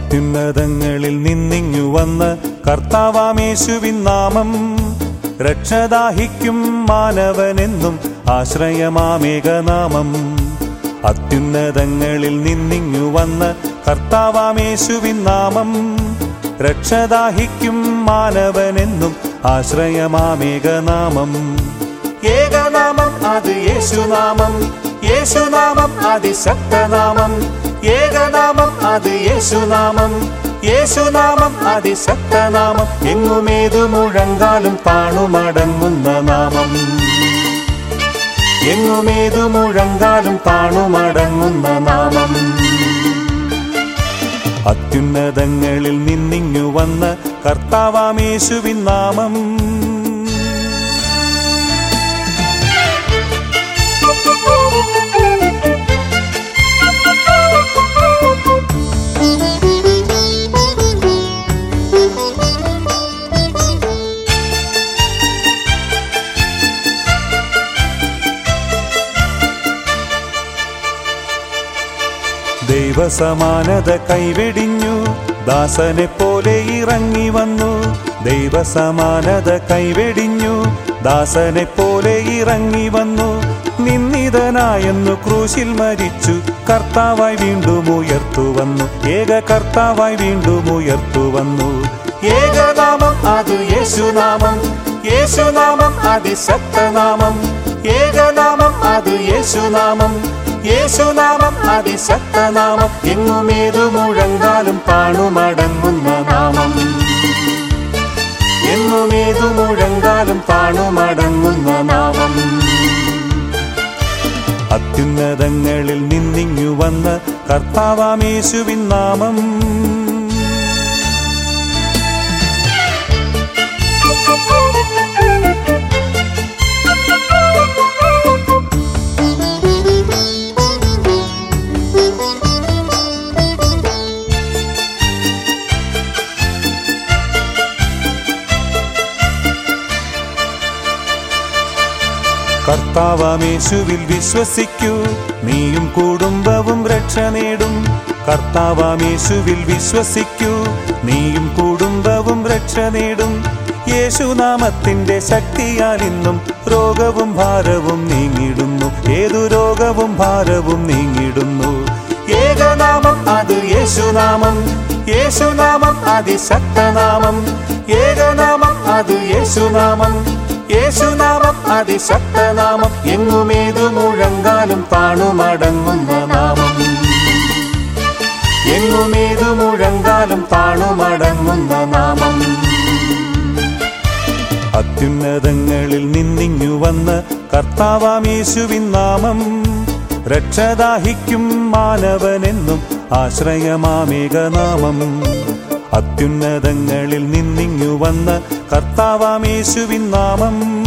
അത്യുന്നതങ്ങളിൽ നിന്നിങ്ങു വന്ന് കർത്താവാമേശുവിൻ നാമം രക്ഷദാഹിക്കും മാനവനെന്നും ആശ്രയമാമേകനാമം അത്യുന്നതങ്ങളിൽ നിന്നിങ്ങു വന്ന് കർത്താവാമേശുവിൻ നാമം രക്ഷദാഹിക്കും മാനവനെന്നും ആശ്രയമാമേകനാമം ഏകനാമം അത് യേശുനാമം യേശുനാമം അതിശക്തനാമം ഏകനാമം അത് യേശുനാമം യേശുനാമം അതിശക്തനാമം എങ്ങുമേതു മുഴങ്കാലും താണുമടങ്ങുന്ന നാമം എങ്ങുമേതു മുഴങ്കാലും താണുമടങ്ങുന്ന നാമം അത്യുന്നതങ്ങളിൽ നിന്നിങ്ങു വന്ന് കർത്താവാമേശുവിൻ നാമം ദൈവസമാനത കൈവെടിഞ്ഞു ദാസനെ പോലെ ഇറങ്ങി വന്നു ദൈവസമാനത കൈവെടിഞ്ഞു ദാസനെ പോലെ ഇറങ്ങി വന്നു നിന്ദിതനായെന്നു ക്രൂശിൽ മരിച്ചു കർത്താവായി വീണ്ടും ഉയർത്തു വന്നു ഏക കർത്താവായി വീണ്ടും ഉയർത്തു വന്നു ഏകനാമം അത് യേശുനാമം യേശുനാമം അതിശക്തനാമം ഏകനാമം അത് യേശുനാമം യേശുനാമം അതിശക്തനാമം എങ്ങുമേതു മുഴങ്കാലും പാണുമടങ്ങുന്ന നാമം എങ്ങുമേതു മുഴങ്കാലും പാണുമടങ്ങുന്ന നാമം അത്യുന്നതങ്ങളിൽ നിന്നിങ്ങു വന്ന് കർത്താവാമേശുവിൻ നാമം കർത്താവാമേശുവിൽ വിശ്വസിക്കൂ നീയും കുടുംബവും രക്ഷ നേടും കർത്താവാമേശുവിൽ വിശ്വസിക്കൂ നീയും കുടുംബവും രക്ഷ നേടും യേശുനാമത്തിന്റെ ശക്തിയാൽ ഇന്നും രോഗവും ഭാരവും നീങ്ങിടുന്നു ഏതു രോഗവും ഭാരവും നീങ്ങിടുന്നു ഏകനാമം അത് യേശുനാമം യേശുനാമം അതിശക്തനാമം ഏകനാമം അത് യേശുനാമം യേശുനാമം അതിശക്തനാമം എങ്ങുമേതു മുഴങ്കാലും താണുമടങ്ങുന്ന നാമം എങ്ങുമേതു മുഴങ്കാലും താണുമടങ്ങുന്ന നാമം അത്യുന്നതങ്ങളിൽ നിന്നിങ്ങു വന്ന് കർത്താവാമേശുവിൻ നാമം രക്ഷദാഹിക്കും മാനവനെന്നും ആശ്രയമാമേകനാമം അത്യുന്നതങ്ങളിൽ നിന്നിങ്ങു വന്ന് കർത്താവാമേശുവിൻ നാമം